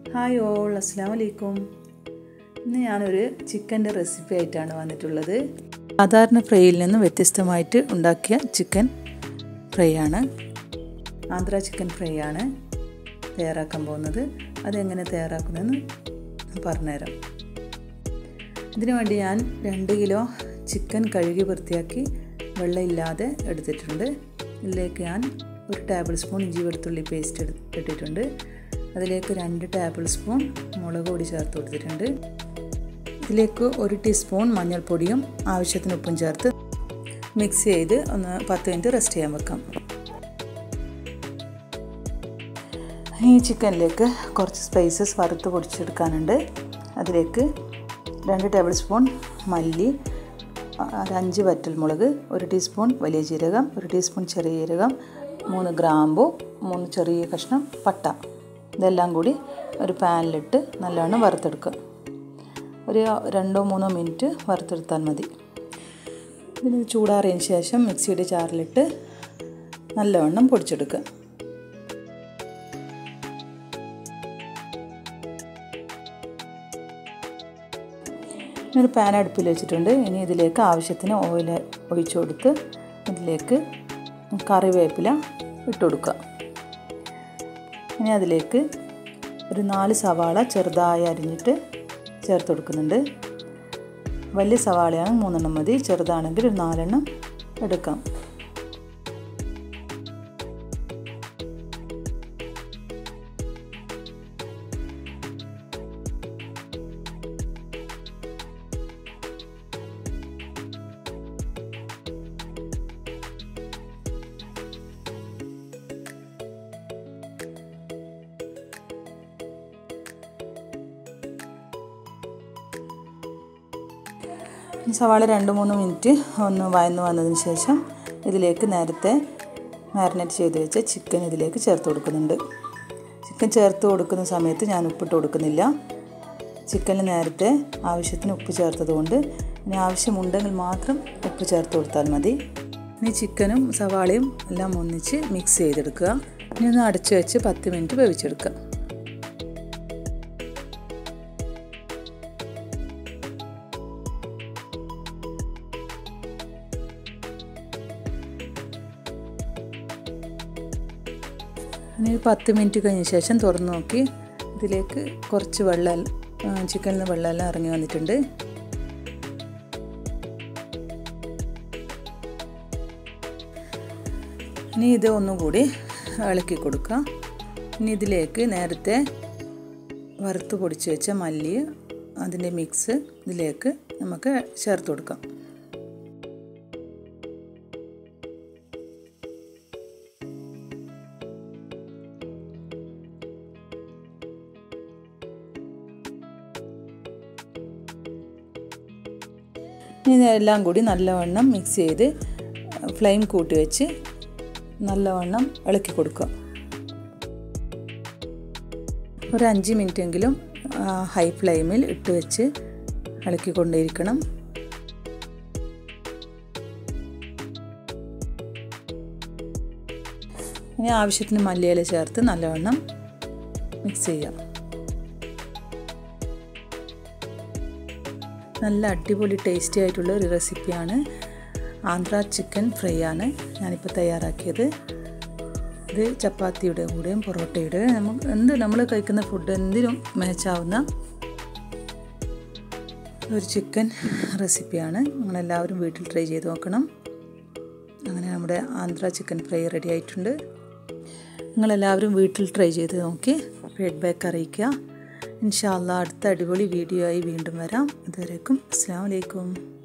hi all അസ്സാം വലൈക്കും ഇന്ന് ഞാനൊരു ചിക്കൻ്റെ റെസിപ്പി ആയിട്ടാണ് വന്നിട്ടുള്ളത് സാധാരണ ഫ്രൈയിൽ നിന്ന് വ്യത്യസ്തമായിട്ട് ഉണ്ടാക്കിയ ചിക്കൻ ഫ്രൈ ആണ് ആന്ധ്ര ചിക്കൻ ഫ്രൈ ആണ് തയ്യാറാക്കാൻ പോകുന്നത് അതെങ്ങനെ തയ്യാറാക്കുന്നതെന്ന് പറഞ്ഞുതരാം ഇതിനു വേണ്ടി ഞാൻ രണ്ട് കിലോ ചിക്കൻ കഴുകി വൃത്തിയാക്കി വെള്ളമില്ലാതെ എടുത്തിട്ടുണ്ട് ഇതിലേക്ക് ഞാൻ ഒരു ടേബിൾ സ്പൂൺ ഇഞ്ചി വെളുത്തുള്ളി പേസ്റ്റ് ഇട്ടിട്ടുണ്ട് അതിലേക്ക് രണ്ട് ടേബിൾ സ്പൂൺ മുളക് പൊടി ചേർത്ത് കൊടുത്തിട്ടുണ്ട് ഇതിലേക്ക് ഒരു ടീസ്പൂൺ മഞ്ഞൾപ്പൊടിയും ആവശ്യത്തിന് ഉപ്പും ചേർത്ത് മിക്സ് ചെയ്ത് ഒന്ന് പത്ത് മിനിറ്റ് റെസ്റ്റ് ചെയ്യാൻ വെക്കാം ഈ ചിക്കനിലേക്ക് കുറച്ച് സ്പൈസസ് വറുത്ത് പൊടിച്ചെടുക്കാനുണ്ട് അതിലേക്ക് രണ്ട് ടേബിൾ സ്പൂൺ മല്ലി അഞ്ച് വറ്റൽമുളക് ഒരു ടീസ്പൂൺ വലിയ ജീരകം ഒരു ടീസ്പൂൺ ചെറിയ ജീരകം മൂന്ന് ഗ്രാമ്പു മൂന്ന് ചെറിയ കഷ്ണം പട്ട ഇതെല്ലാം കൂടി ഒരു പാനിലിട്ട് നല്ലവണ്ണം വറുത്തെടുക്കുക ഒരു രണ്ടോ മൂന്നോ മിനിറ്റ് വറുത്തെടുത്താൽ മതി ഇതിന് ചൂടാറിയതിന് ശേഷം മിക്സിയുടെ ജാറിലിട്ട് നല്ലവണ്ണം പൊടിച്ചെടുക്കുക ഒരു പാൻ അടുപ്പിൽ വെച്ചിട്ടുണ്ട് ഇനി ഇതിലേക്ക് ആവശ്യത്തിന് ഓയിൽ ഒഴിച്ചു കൊടുത്ത് ഇതിലേക്ക് കറിവേപ്പില ഇട്ട് കൊടുക്കുക ഇനി അതിലേക്ക് ഒരു നാല് സവാള ചെറുതായി അരിഞ്ഞിട്ട് ചേർത്ത് കൊടുക്കുന്നുണ്ട് വലിയ സവാളയാണ് മൂന്നെണ്ണം മതി ചെറുതാണെങ്കിൽ ഒരു നാലെണ്ണം എടുക്കാം സവാള രണ്ട് മൂന്ന് മിനിറ്റ് ഒന്ന് വയന്ന് വന്നതിന് ശേഷം ഇതിലേക്ക് നേരത്തെ മാരിനേറ്റ് ചെയ്ത് വെച്ച ചിക്കൻ ഇതിലേക്ക് ചേർത്ത് കൊടുക്കുന്നുണ്ട് ചിക്കൻ ചേർത്ത് കൊടുക്കുന്ന സമയത്ത് ഞാൻ ഉപ്പിട്ട് കൊടുക്കുന്നില്ല ചിക്കനിൽ നേരത്തെ ആവശ്യത്തിന് ഉപ്പ് ചേർത്തത് കൊണ്ട് ഇനി ആവശ്യമുണ്ടെങ്കിൽ മാത്രം ഉപ്പ് ചേർത്ത് കൊടുത്താൽ മതി ഇനി ചിക്കനും സവാളയും എല്ലാം ഒന്നിച്ച് മിക്സ് ചെയ്തെടുക്കുക ഇനി ഒന്ന് അടച്ചു വെച്ച് പത്ത് മിനിറ്റ് വേവിച്ചെടുക്കുക ഇനി ഒരു പത്ത് മിനിറ്റ് കഴിഞ്ഞ ശേഷം തുറന്ന് നോക്കി ഇതിലേക്ക് കുറച്ച് വെള്ളം ചിക്കനിൽ നിന്ന് വെള്ളമെല്ലാം ഇറങ്ങി വന്നിട്ടുണ്ട് ഇനി ഇത് ഒന്നുകൂടി ഇളക്കി കൊടുക്കുക ഇനി ഇതിലേക്ക് നേരത്തെ വറുത്ത് പൊടിച്ച് വെച്ച മല്ലി അതിൻ്റെ മിക്സ് ഇതിലേക്ക് നമുക്ക് ചേർത്ത് കൊടുക്കാം ഇനി എല്ലാം കൂടി നല്ലവണ്ണം മിക്സ് ചെയ്ത് ഫ്ലെയിം കൂട്ടി വെച്ച് നല്ലവണ്ണം ഇളക്കി കൊടുക്കുക ഒരു അഞ്ച് മിനിറ്റെങ്കിലും ഹൈ ഫ്ലെയിമിൽ ഇട്ട് വെച്ച് ഇളക്കിക്കൊണ്ടേയിരിക്കണം ഇനി ആവശ്യത്തിന് മല്ലിയില ചേർത്ത് നല്ലവണ്ണം മിക്സ് ചെയ്യാം നല്ല അടിപൊളി ടേസ്റ്റി ആയിട്ടുള്ള ഒരു റെസിപ്പിയാണ് ആന്ധ്ര ചിക്കൻ ഫ്രൈ ആണ് ഞാനിപ്പോൾ തയ്യാറാക്കിയത് ഇത് ചപ്പാത്തിയുടെ കൂടെയും പൊറോട്ടയുടെ നമുക്ക് എന്ത് നമ്മൾ കഴിക്കുന്ന ഫുഡ് എന്തിനും മേച്ചാവുന്ന ഒരു ചിക്കൻ റെസിപ്പിയാണ് നിങ്ങളെല്ലാവരും വീട്ടിൽ ട്രൈ ചെയ്ത് നോക്കണം അങ്ങനെ നമ്മുടെ ആന്ധ്ര ചിക്കൻ ഫ്രൈ റെഡി ആയിട്ടുണ്ട് നിങ്ങളെല്ലാവരും വീട്ടിൽ ട്രൈ ചെയ്ത് നോക്കി ഫീഡ്ബാക്ക് അറിയിക്കുക ഇൻഷാല്ല അടുത്ത അടിപൊളി വീഡിയോ ആയി വീണ്ടും വരാം അതുവരേക്കും അസ്സാം വലൈക്കും